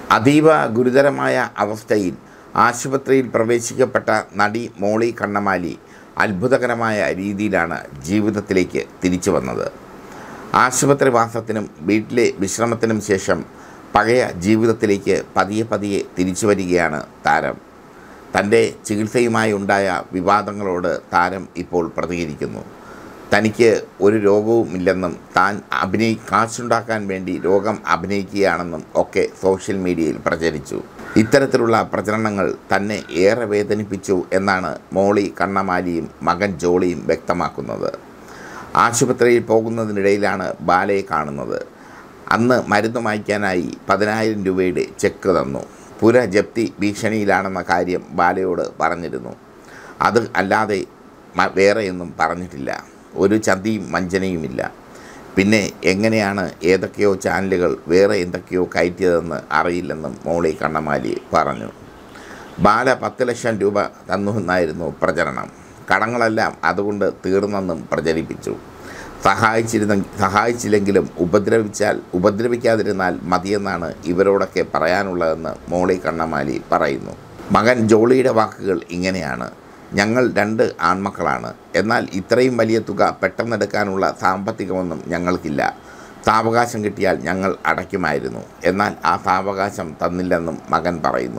അതീവ ഗുരുതരമായ അവസ്ഥയിൽ ആശുപത്രിയിൽ പ്രവേശിക്കപ്പെട്ട നടി മോളി കണ്ണമാലി അത്ഭുതകരമായ രീതിയിലാണ് ജീവിതത്തിലേക്ക് തിരിച്ചു വന്നത് ആശുപത്രിവാസത്തിനും വീട്ടിലെ വിശ്രമത്തിനും ശേഷം പഴയ ജീവിതത്തിലേക്ക് പതിയെ പതിയെ തിരിച്ചു വരികയാണ് താരം തൻ്റെ ചികിത്സയുമായി ഉണ്ടായ വിവാദങ്ങളോട് താരം ഇപ്പോൾ പ്രതികരിക്കുന്നു തനിക്ക് ഒരു രോഗവുമില്ലെന്നും താൻ അഭിനയി കാശുണ്ടാക്കാൻ വേണ്ടി രോഗം അഭിനയിക്കുകയാണെന്നും ഒക്കെ സോഷ്യൽ മീഡിയയിൽ പ്രചരിച്ചു ഇത്തരത്തിലുള്ള പ്രചരണങ്ങൾ തന്നെ ഏറെ വേദനിപ്പിച്ചു എന്നാണ് മോളി കണ്ണമാലിയും മകൻ ജോളിയും വ്യക്തമാക്കുന്നത് ആശുപത്രിയിൽ പോകുന്നതിനിടയിലാണ് ബാലയെ കാണുന്നത് അന്ന് മരുന്ന് വാങ്ങിക്കാനായി പതിനായിരം രൂപയുടെ ചെക്ക് തന്നു പുര ജപ്തി ഭീഷണിയിലാണെന്ന കാര്യം ബാലയോട് പറഞ്ഞിരുന്നു അത് അല്ലാതെ മ- വേറെയൊന്നും പറഞ്ഞിട്ടില്ല ഒരു ചതിയും വഞ്ചനയുമില്ല പിന്നെ എങ്ങനെയാണ് ഏതൊക്കെയോ ചാനലുകൾ വേറെ എന്തൊക്കെയോ കയറ്റിയതെന്ന് അറിയില്ലെന്നും മോളി കണ്ണമാലി പറഞ്ഞു ബാല പത്ത് ലക്ഷം രൂപ തന്നു എന്നായിരുന്നു പ്രചരണം കടങ്ങളെല്ലാം അതുകൊണ്ട് തീർന്നെന്നും പ്രചരിപ്പിച്ചു സഹായിച്ചിരുന്ന സഹായിച്ചില്ലെങ്കിലും ഉപദ്രവിച്ചാൽ ഉപദ്രവിക്കാതിരുന്നാൽ മതിയെന്നാണ് ഇവരോടൊക്കെ പറയാനുള്ളതെന്ന് മോളി കണ്ണമാലി പറയുന്നു മകൻ ജോളിയുടെ വാക്കുകൾ ഇങ്ങനെയാണ് ഞങ്ങൾ രണ്ട് ആൺമക്കളാണ് എന്നാൽ ഇത്രയും വലിയ തുക പെട്ടെന്നെടുക്കാനുള്ള സാമ്പത്തികമൊന്നും ഞങ്ങൾക്കില്ല സാവകാശം കിട്ടിയാൽ ഞങ്ങൾ അടയ്ക്കുമായിരുന്നു എന്നാൽ ആ സാവകാശം തന്നില്ലെന്നും മകൻ പറയുന്നു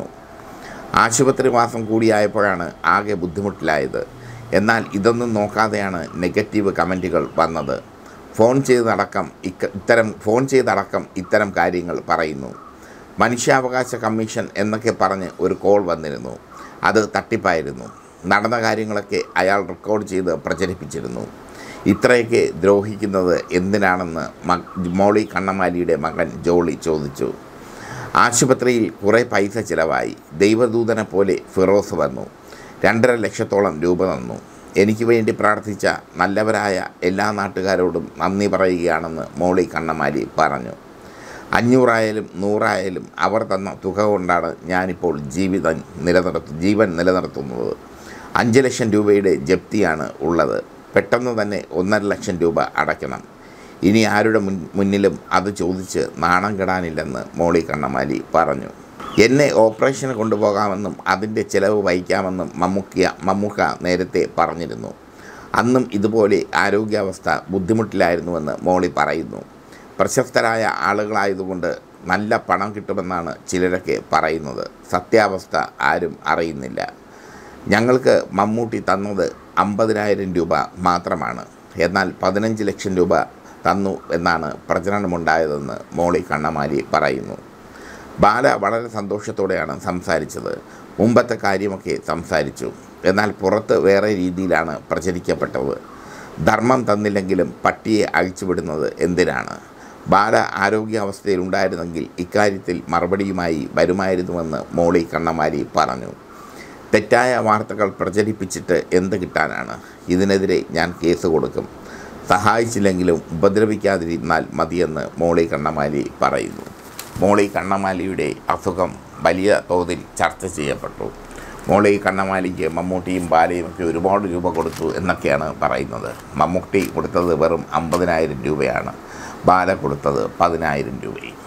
ആശുപത്രിവാസം കൂടിയായപ്പോഴാണ് ആകെ ബുദ്ധിമുട്ടിലായത് എന്നാൽ ഇതൊന്നും നോക്കാതെയാണ് നെഗറ്റീവ് കമൻറ്റുകൾ വന്നത് ഫോൺ ചെയ്തടക്കം ഇക്ക ഇത്തരം ഫോൺ ചെയ്തടക്കം ഇത്തരം കാര്യങ്ങൾ പറയുന്നു മനുഷ്യാവകാശ കമ്മീഷൻ എന്നൊക്കെ പറഞ്ഞ് ഒരു കോൾ വന്നിരുന്നു അത് തട്ടിപ്പായിരുന്നു നടന്ന കാര്യങ്ങളൊക്കെ അയാൾ റെക്കോർഡ് ചെയ്ത് പ്രചരിപ്പിച്ചിരുന്നു ഇത്രയൊക്കെ ദ്രോഹിക്കുന്നത് എന്തിനാണെന്ന് മ മോളി കണ്ണമാലിയുടെ മകൻ ജോളി ചോദിച്ചു ആശുപത്രിയിൽ കുറേ പൈസ ചിലവായി ദൈവദൂതനെ പോലെ ഫിറോസ് വന്നു രണ്ടര ലക്ഷത്തോളം രൂപ തന്നു എനിക്ക് വേണ്ടി പ്രാർത്ഥിച്ച നല്ലവരായ എല്ലാ നാട്ടുകാരോടും നന്ദി പറയുകയാണെന്ന് മോളി കണ്ണമാലി പറഞ്ഞു അഞ്ഞൂറായാലും നൂറായാലും അവർ തന്ന തുക കൊണ്ടാണ് ഞാനിപ്പോൾ ജീവിതം നിലനിർത്ത ജീവൻ നിലനിർത്തുന്നത് അഞ്ച് ലക്ഷം രൂപയുടെ ജപ്തിയാണ് ഉള്ളത് പെട്ടെന്ന് തന്നെ ഒന്നര ലക്ഷം രൂപ അടയ്ക്കണം ഇനി ആരുടെ മുൻ മുന്നിലും അത് ചോദിച്ച് നാണം കെടാനില്ലെന്ന് മോളി കണ്ണമാലി പറഞ്ഞു എന്നെ ഓപ്പറേഷന് കൊണ്ടുപോകാമെന്നും അതിൻ്റെ ചിലവ് വഹിക്കാമെന്നും മമ്മൂക്കിയ മമ്മൂക്ക നേരത്തെ പറഞ്ഞിരുന്നു അന്നും ഇതുപോലെ ആരോഗ്യാവസ്ഥ ബുദ്ധിമുട്ടിലായിരുന്നുവെന്ന് മോളി പറയുന്നു പ്രശസ്തരായ ആളുകളായതുകൊണ്ട് നല്ല പണം കിട്ടുമെന്നാണ് ചിലരൊക്കെ പറയുന്നത് സത്യാവസ്ഥ ആരും അറിയുന്നില്ല ഞങ്ങൾക്ക് മമ്മൂട്ടി തന്നത് അമ്പതിനായിരം രൂപ മാത്രമാണ് എന്നാൽ പതിനഞ്ച് ലക്ഷം രൂപ തന്നു എന്നാണ് പ്രചരണമുണ്ടായതെന്ന് മോളി കണ്ണമാലി പറയുന്നു ബാല വളരെ സന്തോഷത്തോടെയാണ് സംസാരിച്ചത് മുമ്പത്തെ കാര്യമൊക്കെ സംസാരിച്ചു എന്നാൽ പുറത്ത് വേറെ രീതിയിലാണ് പ്രചരിക്കപ്പെട്ടത് ധർമ്മം തന്നില്ലെങ്കിലും പട്ടിയെ അഴിച്ചുവിടുന്നത് എന്തിനാണ് ബാല ആരോഗ്യാവസ്ഥയിലുണ്ടായിരുന്നെങ്കിൽ ഇക്കാര്യത്തിൽ മറുപടിയുമായി വരുമായിരുന്നുവെന്ന് മോളി കണ്ണമാരി പറഞ്ഞു തെറ്റായ വാർത്തകൾ പ്രചരിപ്പിച്ചിട്ട് എന്ത് കിട്ടാനാണ് ഇതിനെതിരെ ഞാൻ കേസ് കൊടുക്കും സഹായിച്ചില്ലെങ്കിലും ഉപദ്രവിക്കാതിരുന്നാൽ മതിയെന്ന് മോളി കണ്ണമാലി പറയുന്നു മോളി കണ്ണമാലിയുടെ അസുഖം വലിയ തോതിൽ ചർച്ച ചെയ്യപ്പെട്ടു മോളി കണ്ണമാലിക്ക് മമ്മൂട്ടിയും ബാലയും ഒക്കെ ഒരുപാട് രൂപ കൊടുത്തു എന്നൊക്കെയാണ് പറയുന്നത് മമ്മൂട്ടി കൊടുത്തത് വെറും അമ്പതിനായിരം രൂപയാണ് ബാല കൊടുത്തത് പതിനായിരം രൂപയും